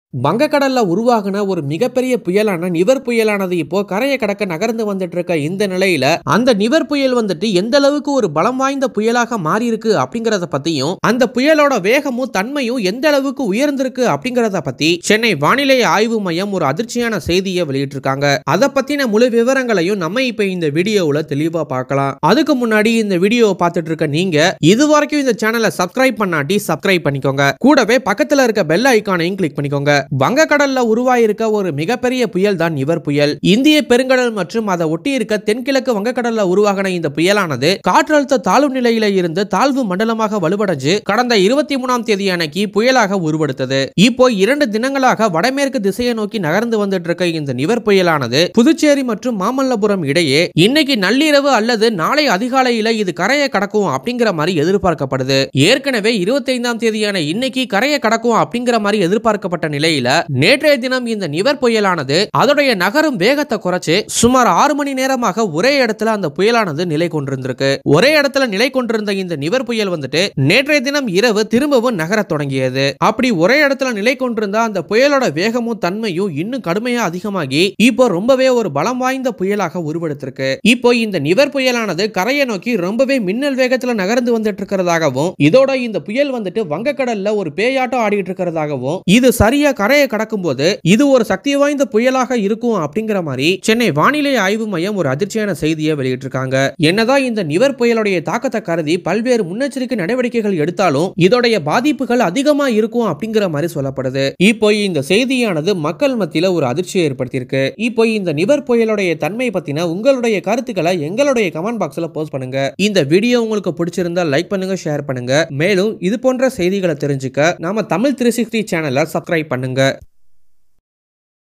வங்கக்கடல்ல உருவாகின ஒரு மிகப்பெரிய புயலான நிவர் புயலானது இப்போ கரையை கடக்க நகர்ந்து வந்துட்டு இருக்க இந்த நிலையில அந்த நிவர் புயல் வந்துட்டு எந்த அளவுக்கு ஒரு பலம் வாய்ந்த புயலாக மாறி இருக்கு அப்படிங்கறத பத்தியும் அந்த புயலோட வேகமும் தன்மையும் எந்த அளவுக்கு உயர்ந்திருக்கு அப்படிங்கறத பத்தி சென்னை வானிலை ஆய்வு மையம் ஒரு அதிர்ச்சியான செய்தியை வெளியிட்டிருக்காங்க அதை பத்தின முழு விவரங்களையும் நம்ம இப்ப இந்த வீடியோவுல தெளிவா பார்க்கலாம் அதுக்கு முன்னாடி இந்த வீடியோவை பார்த்துட்டு இருக்க நீங்க இது வரைக்கும் இந்த சேனலை சப்ஸ்கிரைப் பண்ணாட்டி சப்ஸ்கிரைப் பண்ணிக்கோங்க கூடவே பக்கத்துல இருக்க பெல் ஐகானையும் கிளிக் பண்ணிக்கோங்க வங்கக்கடல்ல உருவாயிருக்க ஒரு மிகப்பெரிய புயல் தான் நிவர் புயல் இந்திய பெருங்கடல் மற்றும் அதை ஒட்டி இருக்க தென்கிழக்கு வங்கக்கடல்ல உருவாகின இந்த புயலானது காற்றழுத்த தாழ்வு நிலையில இருந்து தாழ்வு மண்டலமாக வலுவடைஞ்சு கடந்த இருபத்தி மூணாம் தேதி அன்னைக்கு புயலாக உருவெடுத்தது இப்போ இரண்டு தினங்களாக வடமேற்கு திசையை நோக்கி நகர்ந்து வந்துட்டு இருக்க இந்த நிவர் புயலானது புதுச்சேரி மற்றும் மாமல்லபுரம் இடையே இன்னைக்கு நள்ளிரவு அல்லது நாளை அதிகாலையில இது கரையை கடக்கும் அப்படிங்கிற மாதிரி எதிர்பார்க்கப்படுது ஏற்கனவே இருபத்தைந்தாம் தேதியான இன்னைக்கு கரையை கடக்கும் அப்படிங்கிற மாதிரி எதிர்பார்க்கப்பட்ட நிலையில நேற்றைய தினம் இந்த நிவர் புயலானது அதோடைய நகரும் வேகத்தை குறைச்சு சுமார் ஆறு மணி நேரமாக ஒரே இடத்துல அந்த புயலானது நிலை கொண்டிருந்திருக்கு ஒரே இடத்துல நிலை கொண்டிருந்த இந்த நிவர் புயல் வந்துட்டு நேற்றைய தினம் இரவு திரும்பவும் நகரத் தொடங்கியது அப்படி ஒரே இடத்துல நிலை கொண்டிருந்த அந்த புயலோட வேகமும் தன்மையும் இன்னும் கடுமையா அதிகமாகி இப்போ ரொம்பவே ஒரு பலம் வாய்ந்த புயலாக உருவெடுத்திருக்கு இப்போ இந்த நிவர் புயலானது கரையை நோக்கி ரொம்பவே மின்னல் வேகத்துல நகர்ந்து வந்துட்டு இருக்கிறதாகவும் இதோட இந்த புயல் வந்துட்டு வங்கக்கடல்ல ஒரு பேயாட்டம் ஆடிட்டு இருக்கிறதாகவும் இது சரியா கரையை கடக்கும் போது இது ஒரு சக்தி வாய்ந்த புயலாக இருக்கும் அப்படிங்கிற மாதிரி சென்னை வானிலை ஆய்வு மையம் ஒரு அதிர்ச்சியான செய்தியை வெளியிட்டிருக்காங்க என்னதான் இந்த நிவர் புயலுடைய தாக்கத்தை கருதி பல்வேறு முன்னெச்சரிக்கை நடவடிக்கைகள் எடுத்தாலும் இதோடைய பாதிப்புகள் அதிகமா இருக்கும் அப்படிங்கிற மாதிரி சொல்லப்படுது இப்போ இந்த செய்தியானது மக்கள் மத்தியில ஒரு அதிர்ச்சியை ஏற்படுத்தியிருக்கு இப்போ இந்த நிவர் புயலுடைய தன்மை பத்தின உங்களுடைய கருத்துக்களை எங்களுடைய கமெண்ட் பாக்ஸ்ல போஸ்ட் பண்ணுங்க இந்த வீடியோ உங்களுக்கு பிடிச்சிருந்தா லைக் பண்ணுங்க ஷேர் பண்ணுங்க மேலும் இது போன்ற செய்திகளை தெரிஞ்சுக்க நாம தமிழ் த்ரீ சிக்ஸ்டி சேனலை சப்ஸ்கிரைப் பண்ணுங்க